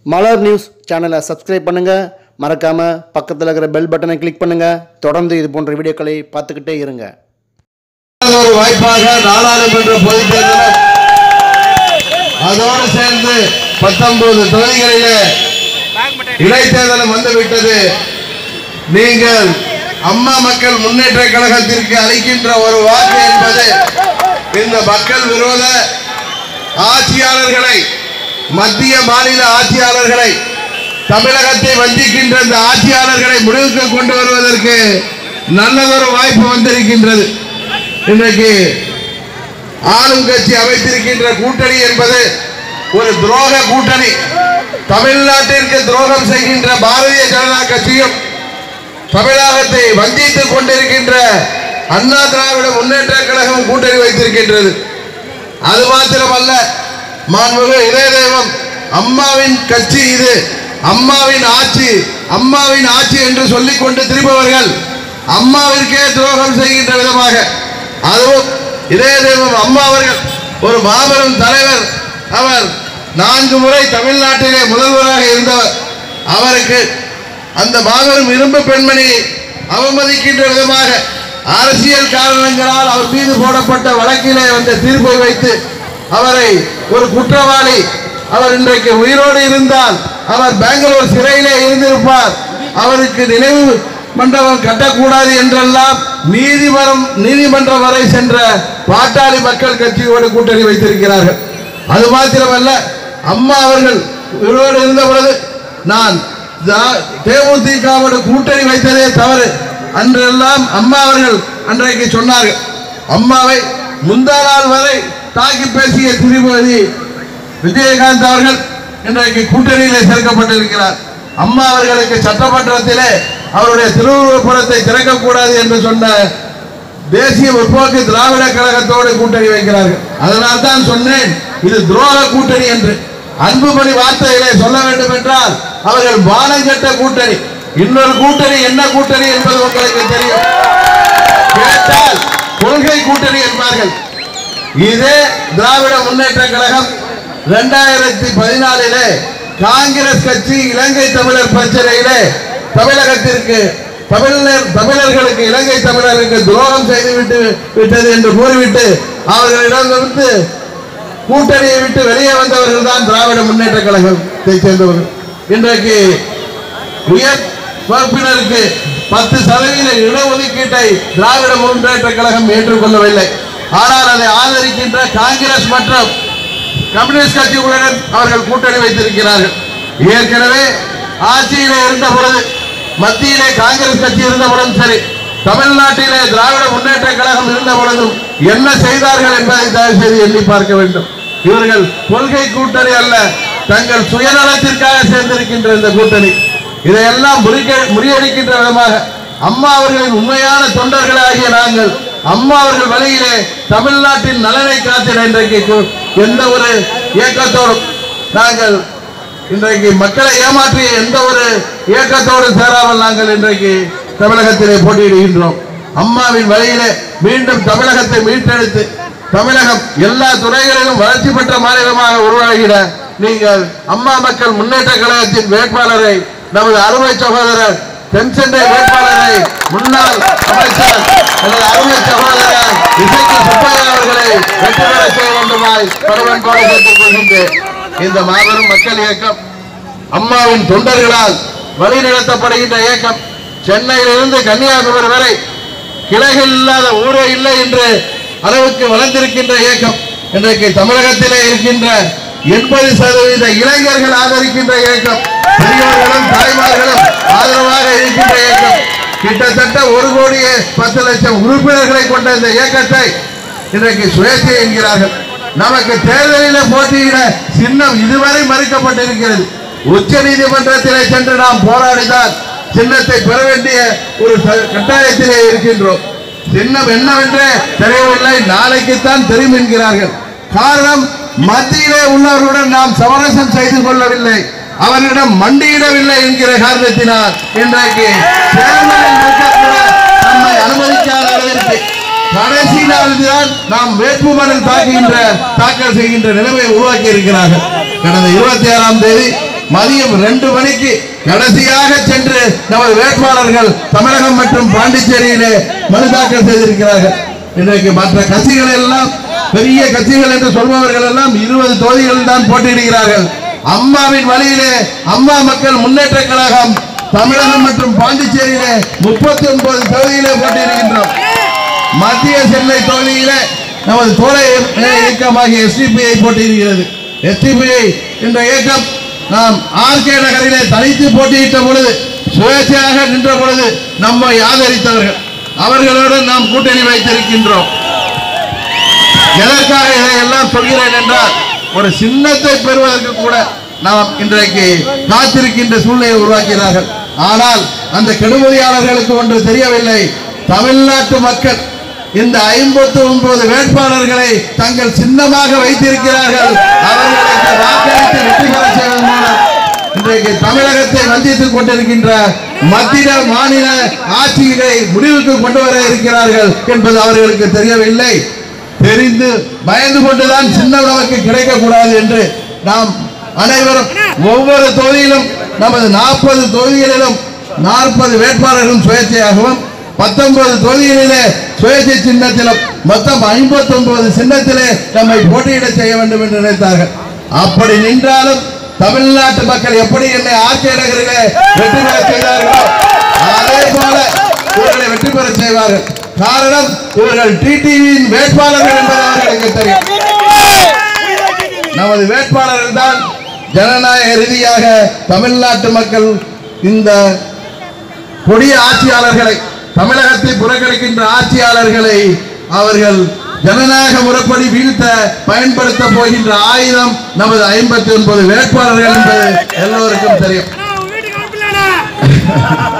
மலர் news சேனலை subscribe பண்ணுங்கள் மறக்காமல் பக்கத்தில் இருக்கிற பெல் பட்டனை கிளிக் பண்ணுங்கள் தொடர்ந்து இது போன்ற வீடியோக்களை பார்த்துக்கிட்டே இருங்க ஒரு வாய்ப்பாக நாடாளுமன்ற பொதுத் தேர்தலும் அதோடு சேர்ந்து பத்தொன்பது தொகுதிகளிலே இடைத்தேர்தலும் வந்துவிட்டது நீங்கள் அம்மா மக்கள் முன்னேற்ற கழகத்திற்கு அளிக்கின்ற ஒரு வாக்கு என்பது இந்த மக்கள் விரோத ஆட்சியாளர்களை மத்திய மாநில ஆட்சியாளர்களை தமிழகத்தை வஞ்சிக்கின்ற இந்த ஆட்சியாளர்களை முடிவுக்கு கொண்டு வருவதற்கு நல்லதொரு வாய்ப்பு வந்திருக்கின்றது இன்றைக்கு ஆளும் கட்சி அமைத்திருக்கின்ற கூட்டணி என்பது ஒரு துரோக கூட்டணி தமிழ்நாட்டிற்கு துரோகம் செய்கின்ற பாரதிய ஜனதா கட்சியும் தமிழகத்தை வஞ்சித்துக் கொண்டிருக்கின்ற அண்ணா திராவிட முன்னேற்ற கழகம் கூட்டணி வைத்திருக்கின்றது அது மாத்திரமல்ல மாண்புமிகு இதய தெய்வம் அம்மாவின் கட்சி இது அம்மாவின் ஆட்சி அம்மாவின் ஆட்சி என்று சொல்லிக் கொண்டு திரிபவர்கள் அம்மாவிற்கே துரோகம் செய்கின்ற விதமாக அதுவும் இதய தெய்வம் அம்மா அவர்கள் ஒரு மாபெரும் தலைவர் அவர் நான்கு முறை தமிழ்நாட்டிலே முதல்வராக இருந்தவர் அவருக்கு அந்த மாபெரும் இரும்பு பெண்மணி அவமதிக்கின்ற விதமாக அரசியல் காரணங்களால் அவர் மீது போடப்பட்ட வழக்கிலே வந்த தீர்ப்பை வைத்து அவரை ஒரு குற்றவாளி அவர் இன்றைக்கு உயிரோடு இருந்தால் அவர் பெங்களூர் சிறையிலே இருந்திருப்பார் அவருக்கு நினைவு மண்டபம் கட்டக்கூடாது என்றெல்லாம் நீதிமன்றம் நீதிமன்றம் வரை சென்ற பாட்டாளி மக்கள் கட்சியோடு கூட்டணி வைத்திருக்கிறார்கள் அது மாத்திரமல்ல அம்மா அவர்கள் உயிரோடு இருந்த பொழுது நான் ஜா- தேமுதிகவோடு கூட்டணி வைத்ததே தவறு அன்றெல்லாம் அம்மா அவர்கள் அன்றைக்கு சொன்னார்கள் அம்மாவை முந்தா நாள் வரை தாக்கி பேசிய திருப்பதி விஜயகாந்த் அவர்கள் இன்றைக்கு கூட்டணியிலே சேர்க்கப்பட்டிருக்கிறார் அம்மா அவர்களுக்கு சட்டமன்றத்திலே அவருடைய திருவுருவப் படத்தை திறக்கக்கூடாது என்று சொன்ன தேசிய முற்போக்கு திராவிட கழகத்தோடு கூட்டணி வைக்கிறார்கள் அதனால் தான் சொன்னேன் இது துரோக கூட்டணி என்று அன்புமணி வார்த்தைகளை சொல்ல வேண்டும் என்றால் அவர்கள் வானங்கட்ட கூட்டணி இன்னொரு கூட்டணி என்ன கூட்டணி என்பது உங்களுக்கு தெரியும் கேட்டால் கொள்கை கூட்டணி என்பார்கள் இதே திராவிட முன்னேற்ற கழகம் இரண்டாயிரத்தி பதினாலிலே காங்கிரஸ் கட்சி இலங்கை தமிழர் பிரச்சனையிலே தமிழகத்திற்கு தமிழர் தமிழர்களுக்கு இலங்கை தமிழருக்கு துரோகம் செய்துவிட்டு விட்டது என்று கூறிவிட்டு அவர்களிடமிருந்து கூட்டணியை விட்டு வெளியே வந்தவர்கள் தான் திராவிட முன்னேற்ற கழகத்தை சேர்ந்தவர்கள் இன்றைக்கு உயர் வகுப்பினருக்கு பத்து சதவீத இடஒதுக்கீட்டை திராவிட முன்னேற்ற கழகம் ஏற்றுக்கொள்ளவில்லை ஆனால் அதை ஆதரிக்கின்ற காங்கிரஸ் மற்றும் கம்யூனிஸ்ட் கட்சிகளுடன் அவர்கள் கூட்டணி வைத்திருக்கிறார்கள் ஏற்கனவே ஆட்சியிலே இருந்த பொழுது மத்தியிலே காங்கிரஸ் கட்சி இருந்த பொழுதும் சரி தமிழ்நாட்டிலே திராவிட முன்னேற்ற கழகம் இருந்த பொழுதும் என்ன செய்தார்கள் என்பதை தயவு செய்து எண்ணி பார்க்க வேண்டும் இவர்கள் கொள்கை கூட்டணி அல்ல தங்கள் சுயநலத்திற்காக சேர்ந்திருக்கின்ற இந்த கூட்டணி இதையெல்லாம் முறிக்க- முறியடிக்கின்ற விதமாக அம்மா அவர்களின் உண்மையான தொண்டர்களாகிய நாங்கள் அம்மா அவர்கள் வழியிலே தமிழ்நாட்டின் நலனை காத்திட இன்றைக்கு கு- எந்த ஒரு இயக்கத்தோடும் நாங்கள் இன்றைக்கு மக்களை ஏமாற்றிய எந்த ஒரு இயக்கத்தோடு சேராமல் நாங்கள் இன்றைக்கு தமிழகத்திலே போட்டியிடுகின்றோம் அம்மாவின் வழியிலே மீண்டும் தமிழகத்தை மீட்டெடுத்து தமிழகம் எல்லா துறைகளிலும் வளர்ச்சி பெற்ற மாநிலமாக உருவாகிட நீங்கள் அம்மா மக்கள் முன்னேற்ற கழகத்தின் வேட்பாளரை நமது அருமை சகோதரர் தென்சென்னை வேட்பாளரை முன்னாள் அமைச்சர் எனது அருமை சகோதரர் இசைக்கு சுப்பையா அவர்களை வெற்றி பெற செய்ய வேண்டுமாய் பருவன்போடு கேட்டுக் கொள்கின்றேன் இந்த மாபெரும் மக்கள் இயக்கம் அம்மாவின் தொண்டர்களால் வழிநடத்தப்படுகின்ற இயக்கம் சென்னையிலிருந்து கன்னியாகுமரி வரை கிளைகள் இல்லாத ஊரே இல்லை என்று அளவுக்கு வளர்ந்திருக்கின்ற இயக்கம் இன்றைக்கு தமிழகத்திலே இருக்கின்ற எண்பது சதவீத இளைஞர்கள் ஆதரிக்கின்ற இயக்கம் பெரியவர்களும் தாய்மார்களும் ஆதரவாக இருக்கின்ற இயக்கம் கிட்டத்தட்ட ஒரு கோடியே பத்து லட்சம் உறுப்பினர்களை கொண்ட இந்த இயக்கத்தை இன்றைக்கு சுயேட்சை என்கிறார்கள் நமக்கு தேர்தலில் போட்டியிட சின்னம் இதுவரை மறுக்கப்பட்டிருக்கிறது உச்ச நீதிமன்றத்திலே சென்று நாம் போராடிதான் சின்னத்தை பெற வேண்டிய ஒரு ச- கட்டாயத்திலே இருக்கின்றோம் சின்னம் என்னவென்றே தெரியவில்லை நாளைக்குத்தான் தெரியும் என்கிறார்கள் காரணம் மத்தியிலே உள்ளவர்களுடன் நாம் சமரசம் செய்து கொள்ளவில்லை அவர்களிடம் மண்டியிடவில்லை என்கிற காரணத்தினால் இன்றைக்கு தேர்தலில் நிற்கக்கூட நம்மை அனுமதிக்காத அளவிற்கு கடைசி நாளில்தான் நாம் வேட்புமனு தாக்குகின்ற தாக்கல் செய்கின்ற நிலைமை உருவாக்கி இருக்கிறார்கள் கடந்த இருபத்தி ஆறாம் தேதி மதியம் ரெண்டு மணிக்கு கடைசியாக சென்று நமது வேட்பாளர்கள் தமிழகம் மற்றும் பாண்டிச்சேரியிலே மனு தாக்கல் செய்திருக்கிறார்கள் இன்றைக்கு மற்ற கட்சிகள் எல்லாம் பெரிய கட்சிகள் என்று சொல்பவர்கள் எல்லாம் இருபது தொகுதிகளில் தான் போட்டியிடுகிறார்கள் அம்மாவின் வழியிலே அம்மா மக்கள் முன்னேற்ற கழகம் தமிழகம் மற்றும் பாண்டிச்சேரியிலே முப்பத்தி ஒன்பது தொகுதியிலே போட்டியிடுகின்றோம் மத்திய சென்னை தொகுதியிலே நமது தோழ இயக்கமாகிய எஸ்டிபிஐ போட்டியிடுகிறது எஸ்டிபிஐ என்ற இயக்கம் நாம் ஆர்கே நகரிலே தனித்து போட்டியிட்ட பொழுது சுயேட்சையாக நின்ற பொழுது நம்மை ஆதரித்தவர்கள் அவர்களோடு நாம் கூட்டணி வைத்திருக்கின்றோம் எதற்காக இதையெல்லாம் சொல்கிறேன் என்றால் ஒரு சின்னத்தை பெறுவதற்கு கூட நாம் இன்றைக்கு காத்திருக்கின்ற சூழ்நிலையை உருவாக்கிறார்கள் ஆனால் அந்த கெடுமதியாளர்களுக்கு ஒன்று தெரியவில்லை தமிழ்நாட்டு மக்கள் இந்த ஐம்பத்தி ஒன்பது வேட்பாளர்களை தங்கள் சின்னமாக வைத்திருக்கிறார்கள் அவர்களுக்கு வாக்களித்து வெற்றி பெற செய்வதன் மூலம் இன்றைக்கு தமிழகத்தை வஞ்சித்துக் கொண்டிருக்கின்ற மத்திய மாநில ஆட்சிகளை முடிவுக்கு கொண்டு வர இருக்கிறார்கள் என்பது அவர்களுக்கு தெரியவில்லை தெரிந்து பயந்து கொண்டுதான் சின்னம் நமக்கு கிடைக்கக்கூடாது என்று நாம் அனைவரும் ஒவ்வொரு தொகுதியிலும் நமது நாற்பது தொகுதிகளிலும் நாற்பது வேட்பாளர்களும் சுயேட்சையாகவும் பத்தொன்பது தொகுதிகளிலே சுயேட்சை சின்னத்திலும் மொத்தம் ஐம்பத்தி ஒன்பது சின்னத்திலே நம்மை போட்டியிட செய்ய வேண்டும் என்று நினைத்தார்கள் அப்படி நின்றாலும் தமிழ்நாட்டு மக்கள் எப்படி என்னை ஆட்சி நகரிலே வெற்றி பெற செய்தார்களோ அதே போல இவர்களை வெற்றி பெற செய்வார்கள் காரணம் இவர்கள் டிடிவியின் வேட்பாளர்கள் என்பது அவர்களுக்கு தெரியும் நமது வேட்பாளர்கள் தான் ஜனநாயக ரீதியாக தமிழ்நாட்டு மக்கள் இந்த கொடிய ஆட்சியாளர்களை தமிழகத்தை புறக்கணிக்கின்ற ஆட்சியாளர்களை அவர்கள் ஜனநாயக முறைப்படி வீழ்த்த பயன்படுத்த போகின்ற ஆயுதம் நமது ஐம்பத்தி ஒன்பது வேட்பாளர்கள் என்பது எல்லோருக்கும் தெரியும் வீட்டுக்கு அனுப்பலண்ணா